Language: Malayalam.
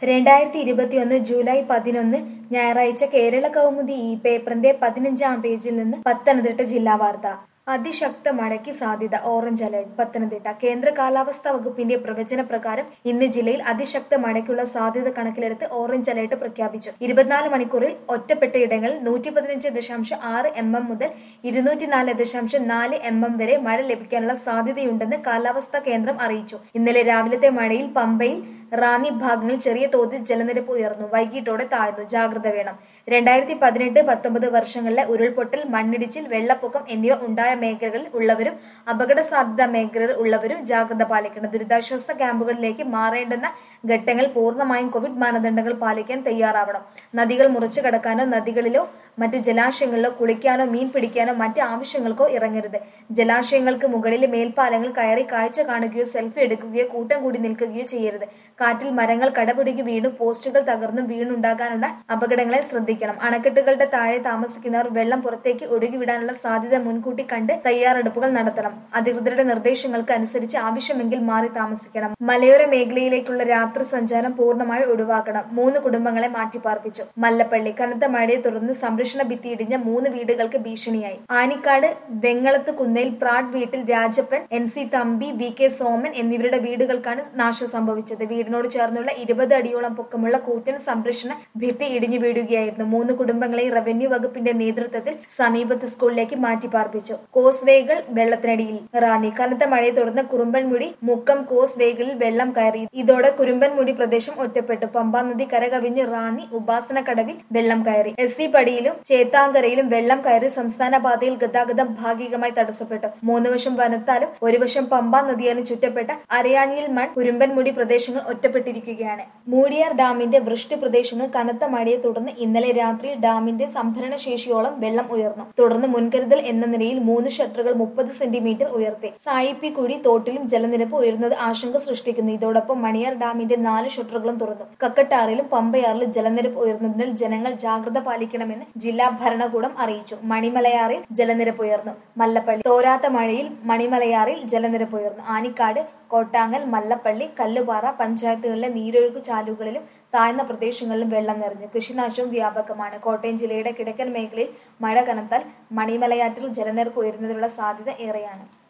രണ്ടായിരത്തി ഇരുപത്തിയൊന്ന് ജൂലൈ പതിനൊന്ന് ഞായറാഴ്ച കേരള കൗമുദി ഈ പേപ്പറിന്റെ പതിനഞ്ചാം പേജിൽ നിന്ന് പത്തനംതിട്ട ജില്ലാ വാർത്ത അതിശക്ത മഴയ്ക്ക് സാധ്യത ഓറഞ്ച് അലർട്ട് പത്തനംതിട്ട കേന്ദ്ര കാലാവസ്ഥാ വകുപ്പിന്റെ പ്രവചന പ്രകാരം ഇന്ന് ജില്ലയിൽ അതിശക്ത മഴയ്ക്കുള്ള സാധ്യത കണക്കിലെടുത്ത് ഓറഞ്ച് അലർട്ട് പ്രഖ്യാപിച്ചു ഇരുപത്തിനാല് മണിക്കൂറിൽ ഒറ്റപ്പെട്ട ഇടങ്ങളിൽ നൂറ്റി പതിനഞ്ച് ദശാംശം ആറ് എം എം മുതൽ ഇരുന്നൂറ്റിനാല് ദശാംശം നാല് എം എം വരെ മഴ ലഭിക്കാനുള്ള സാധ്യതയുണ്ടെന്ന് കാലാവസ്ഥാ കേന്ദ്രം അറിയിച്ചു ഇന്നലെ രാവിലത്തെ മഴയിൽ പമ്പയിൽ റാന്നി ഭാഗങ്ങളിൽ ചെറിയ തോതിൽ ജലനിരപ്പ് ഉയർന്നു വൈകിട്ടോടെ താഴ്ന്നു ജാഗ്രത വേണം രണ്ടായിരത്തി പതിനെട്ട് പത്തൊമ്പത് വർഷങ്ങളിലെ ഉരുൾപൊട്ടൽ മണ്ണിടിച്ചിൽ വെള്ളപ്പൊക്കം എന്നിവ ഉണ്ടായ മേഖലകളിൽ ഉള്ളവരും അപകട സാധ്യതാ മേഖലകളിൽ ഉള്ളവരും ജാഗ്രത പാലിക്കണം ദുരിതാശ്വാസ ക്യാമ്പുകളിലേക്ക് മാറേണ്ടുന്ന ഘട്ടങ്ങൾ പൂർണ്ണമായും കോവിഡ് മാനദണ്ഡങ്ങൾ പാലിക്കാൻ തയ്യാറാവണം നദികൾ മുറിച്ചു കടക്കാനോ നദികളിലോ മറ്റ് ജലാശയങ്ങളിലോ കുളിക്കാനോ മീൻ പിടിക്കാനോ മറ്റ് ആവശ്യങ്ങൾക്കോ ഇറങ്ങരുത് ജലാശയങ്ങൾക്ക് മുകളിലെ മേൽപ്പാലങ്ങൾ കയറി കാഴ്ച കാണുകയോ സെൽഫി എടുക്കുകയോ കൂട്ടം കൂടി നിൽക്കുകയോ ചെയ്യരുത് കാറ്റിൽ മരങ്ങൾ കടപിടിക്ക് വീണു പോസ്റ്റുകൾ തകർന്നും വീണുണ്ടാകാനുള്ള അപകടങ്ങളെ ശ്രദ്ധിക്കണം അണക്കെട്ടുകളുടെ താഴെ താമസിക്കുന്നവർ വെള്ളം പുറത്തേക്ക് ഒഴുകിവിടാനുള്ള സാധ്യത മുൻകൂട്ടി കണ്ട് തയ്യാറെടുപ്പുകൾ നടത്തണം അധികൃതരുടെ നിർദ്ദേശങ്ങൾക്ക് അനുസരിച്ച് ആവശ്യമെങ്കിൽ മാറി താമസിക്കണം മലയോര മേഖലയിലേക്കുള്ള രാത്രി സഞ്ചാരം പൂർണ്ണമായി ഒഴിവാക്കണം മൂന്ന് കുടുംബങ്ങളെ മാറ്റിപ്പാർപ്പിച്ചു മല്ലപ്പള്ളി കനത്ത മഴയെ തുടർന്ന് സംരക്ഷണ ഭിത്തി ഇടിഞ്ഞ മൂന്ന് വീടുകൾക്ക് ഭീഷണിയായി ആനിക്കാട് വെങ്ങളത്ത് കുന്നേൽ പ്രാഡ് വീട്ടിൽ Rajappan N C Thampi V K Soman എന്നിവരുടെ വീടുകൾക്കാണ് നാശം സംഭവിച്ചത് വീടിനോട് ചേർന്നുള്ള ഇരുപത് അടിയോളം പൊക്കമുള്ള കൂറ്റൻ സംരക്ഷണ ഭിത്തി ഇടിഞ്ഞു വീഴുകയായിരുന്നു മൂന്ന് കുടുംബങ്ങളെ റവന്യൂ വകുപ്പിന്റെ നേതൃത്വത്തിൽ സമീപത്തെ സ്കൂളിലേക്ക് മാറ്റി പാർപ്പിച്ചു കോസ് വേകൾ വെള്ളത്തിനടിയിൽ റാന്നി കനത്ത മഴയെ തുടർന്ന് കുറുമ്പൻമുടി മുക്കം കോസ് വേകളിൽ വെള്ളം കയറി ഇതോടെ കുറുമ്പൻമുടി പ്രദേശം ഒറ്റപ്പെട്ടു പമ്പാ നദി കരകവിഞ്ഞ് റാന്നി ഉപാസന കടവിൽ വെള്ളം കയറി എസ് സി പടിയിലും ചേത്താങ്കരയിലും വെള്ളം കയറി സംസ്ഥാന പാതയിൽ ഗതാഗതം ഭാഗികമായി തടസ്സപ്പെട്ടു മൂന്ന് വശം വനത്താലും ഒരു വശം പമ്പാ നദിയാലും ചുറ്റപ്പെട്ട അരയാഞ്ഞിൽ മൺ കുരുമ്പൻമുടി പ്രദേശങ്ങൾ ഒറ്റപ്പെട്ടിരിക്കുകയാണ് മൂടിയാർ ഡാമിന്റെ വൃഷ്ടി പ്രദേശങ്ങൾ കനത്ത മഴയെ തുടർന്ന് ഇന്നലെ രാത്രി ഡാമിന്റെ സംഭരണ ശേഷിയോളം വെള്ളം ഉയർന്നു തുടർന്ന് മുൻകരുതൽ എന്ന നിലയിൽ മൂന്ന് ഷട്ടറുകൾ മുപ്പത് സെന്റിമീറ്റർ ഉയർത്തി സായിപ്പിക്കുഴി തോട്ടിലും ജലനിരപ്പ് ഉയരുന്നത് ആശങ്ക സൃഷ്ടിക്കുന്നു ഇതോടൊപ്പം മണിയാർ ഡാമിന്റെ നാല് ഷട്ടറുകളും തുറന്നു കക്കട്ടാറിലും പമ്പയാറിലും ജലനിരപ്പ് ഉയർന്നതിനാൽ ജനങ്ങൾ ജാഗ്രത പാലിക്കണമെന്ന് ജില്ലാ ഭരണകൂടം അറിയിച്ചു മണിമലയാറിൽ ജലനിരപ്പ് ഉയർന്നു മല്ലപ്പള്ളി തോരാത്ത മഴയിൽ മണിമലയാറിൽ ജലനിരപ്പ് ഉയർന്നു ആനിക്കാട് കോട്ടാങ്ങൽ മല്ലപ്പള്ളി കല്ലുപാറ പഞ്ചായത്തുകളിലെ നീരൊഴുക്ക് ചാലുകളിലും താഴ്ന്ന പ്രദേശങ്ങളിലും വെള്ളം നിറഞ്ഞു കൃഷിനാശവും വ്യാപകമാണ് കോട്ടയം ജില്ലയുടെ കിഴക്കൻ മേഖലയിൽ മഴ കനത്താൽ മണിമലയാറ്റിൽ ജലനിരപ്പ് ഉയരുന്നതിനുള്ള സാധ്യത ഏറെയാണ്